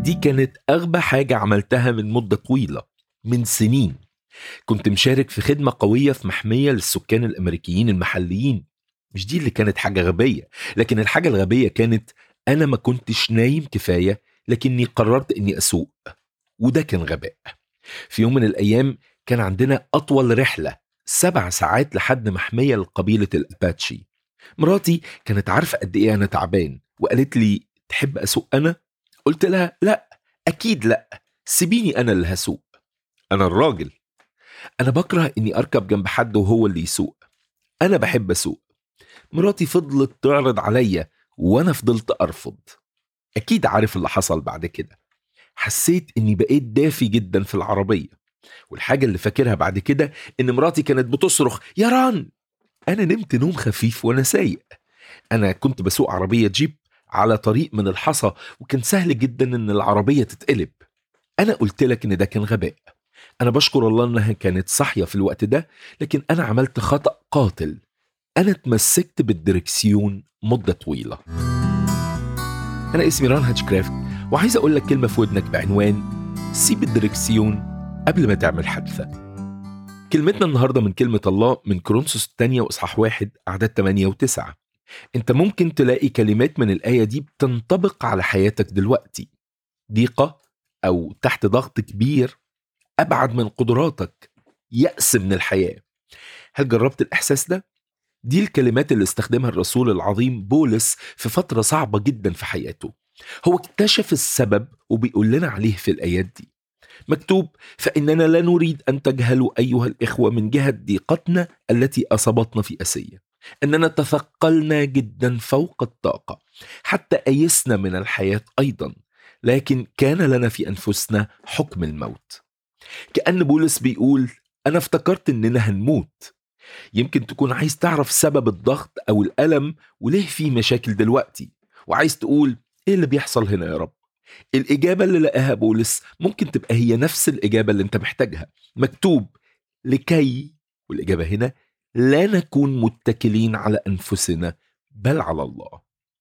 دي كانت أغبى حاجة عملتها من مدة طويلة من سنين كنت مشارك في خدمة قوية في محمية للسكان الأمريكيين المحليين مش دي اللي كانت حاجة غبية لكن الحاجة الغبية كانت أنا ما كنتش نايم كفاية لكني قررت إني أسوق وده كان غباء في يوم من الأيام كان عندنا أطول رحلة سبع ساعات لحد محمية لقبيلة الأباتشي مراتي كانت عارفة قد إيه أنا تعبان وقالت لي تحب أسوق أنا؟ قلت لها لا أكيد لا سيبيني أنا اللي هسوق أنا الراجل أنا بكره إني أركب جنب حد وهو اللي يسوق أنا بحب أسوق مراتي فضلت تعرض عليا وأنا فضلت أرفض أكيد عارف اللي حصل بعد كده حسيت إني بقيت دافي جدا في العربية والحاجة اللي فاكرها بعد كده إن مراتي كانت بتصرخ يا ران أنا نمت نوم خفيف وأنا سايق أنا كنت بسوق عربية جيب على طريق من الحصى وكان سهل جدا إن العربية تتقلب أنا قلت لك إن ده كان غباء أنا بشكر الله إنها كانت صاحية في الوقت ده لكن أنا عملت خطأ قاتل أنا اتمسكت بالدركسيون مدة طويلة أنا اسمي ران هاتشكرافت وعايز أقول لك كلمة في ودنك بعنوان سيب الدركسيون قبل ما تعمل حادثة كلمتنا النهاردة من كلمة الله من كورنثوس الثانية وإصحاح واحد أعداد 8 و9 أنت ممكن تلاقي كلمات من الآية دي بتنطبق على حياتك دلوقتي ضيقة أو تحت ضغط كبير أبعد من قدراتك يأس من الحياة هل جربت الإحساس ده؟ دي الكلمات اللي استخدمها الرسول العظيم بولس في فترة صعبة جدا في حياته هو اكتشف السبب وبيقول لنا عليه في الآيات دي مكتوب فإننا لا نريد أن تجهلوا أيها الإخوة من جهة ضيقتنا التي أصابتنا في أسية أننا تثقلنا جدا فوق الطاقة حتى أيسنا من الحياة أيضا لكن كان لنا في أنفسنا حكم الموت كأن بولس بيقول أنا افتكرت إننا هنموت يمكن تكون عايز تعرف سبب الضغط أو الألم وليه في مشاكل دلوقتي وعايز تقول إيه اللي بيحصل هنا يا رب الإجابة اللي لقاها بولس ممكن تبقى هي نفس الإجابة اللي أنت محتاجها مكتوب لكي والإجابة هنا لا نكون متكلين على أنفسنا بل على الله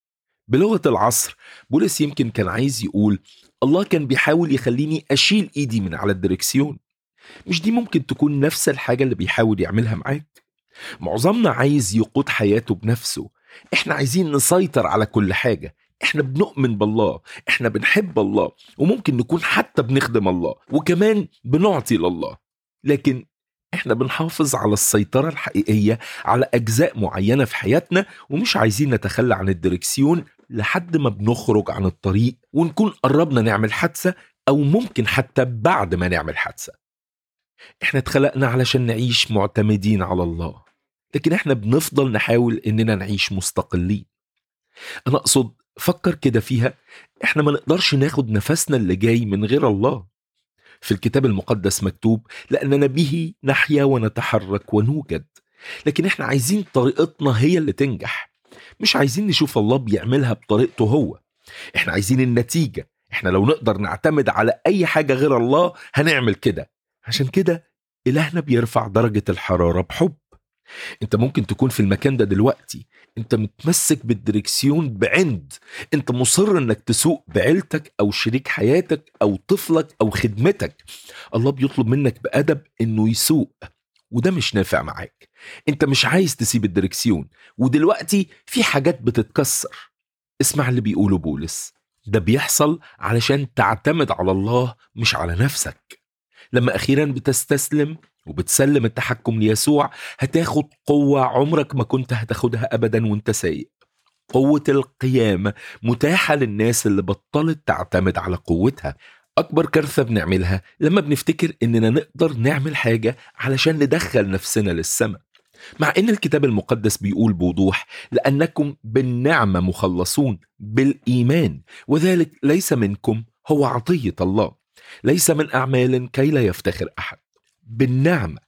بلغة العصر بولس يمكن كان عايز يقول الله كان بيحاول يخليني أشيل إيدي من على الدركسيون مش دي ممكن تكون نفس الحاجة اللي بيحاول يعملها معاك معظمنا عايز يقود حياته بنفسه احنا عايزين نسيطر على كل حاجة احنا بنؤمن بالله احنا بنحب الله وممكن نكون حتى بنخدم الله وكمان بنعطي لله لكن احنا بنحافظ على السيطرة الحقيقية على أجزاء معينة في حياتنا ومش عايزين نتخلى عن الدركسيون لحد ما بنخرج عن الطريق ونكون قربنا نعمل حادثة أو ممكن حتى بعد ما نعمل حادثة احنا اتخلقنا علشان نعيش معتمدين على الله لكن احنا بنفضل نحاول اننا نعيش مستقلين انا اقصد فكر كده فيها احنا ما نقدرش ناخد نفسنا اللي جاي من غير الله في الكتاب المقدس مكتوب لأننا به نحيا ونتحرك ونوجد لكن احنا عايزين طريقتنا هي اللي تنجح مش عايزين نشوف الله بيعملها بطريقته هو احنا عايزين النتيجة احنا لو نقدر نعتمد على اي حاجة غير الله هنعمل كده عشان كده إلهنا بيرفع درجة الحرارة بحب انت ممكن تكون في المكان ده دلوقتي انت متمسك بالدركسيون بعند انت مصر انك تسوق بعيلتك او شريك حياتك او طفلك او خدمتك الله بيطلب منك بادب انه يسوق وده مش نافع معاك انت مش عايز تسيب الدركسيون ودلوقتي في حاجات بتتكسر اسمع اللي بيقوله بولس ده بيحصل علشان تعتمد على الله مش على نفسك لما اخيرا بتستسلم وبتسلم التحكم ليسوع هتاخد قوة عمرك ما كنت هتاخدها أبدا وانت سايق قوة القيامة متاحة للناس اللي بطلت تعتمد على قوتها أكبر كارثة بنعملها لما بنفتكر إننا نقدر نعمل حاجة علشان ندخل نفسنا للسماء مع إن الكتاب المقدس بيقول بوضوح لأنكم بالنعمة مخلصون بالإيمان وذلك ليس منكم هو عطية الله ليس من أعمال كي لا يفتخر أحد بالنعمة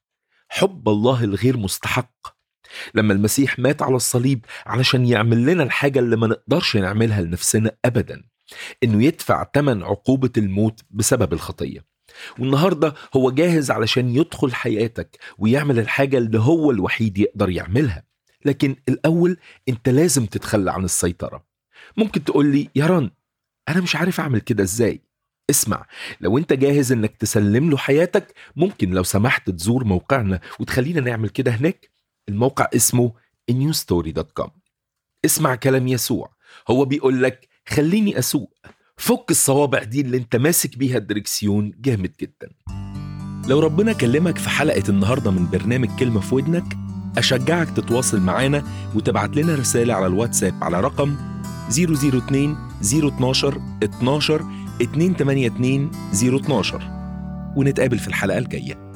حب الله الغير مستحق لما المسيح مات على الصليب علشان يعمل لنا الحاجة اللي ما نقدرش نعملها لنفسنا أبدا إنه يدفع تمن عقوبة الموت بسبب الخطية والنهاردة هو جاهز علشان يدخل حياتك ويعمل الحاجة اللي هو الوحيد يقدر يعملها لكن الأول أنت لازم تتخلى عن السيطرة ممكن تقول لي يا ران أنا مش عارف أعمل كده إزاي اسمع لو انت جاهز انك تسلم له حياتك ممكن لو سمحت تزور موقعنا وتخلينا نعمل كده هناك الموقع اسمه newstory.com اسمع كلام يسوع هو بيقول لك خليني اسوق فك الصوابع دي اللي انت ماسك بيها الدركسيون جامد جدا لو ربنا كلمك في حلقة النهاردة من برنامج كلمة في ودنك أشجعك تتواصل معانا وتبعت لنا رسالة على الواتساب على رقم 002 012 12 282 012 ونتقابل في الحلقة الجاية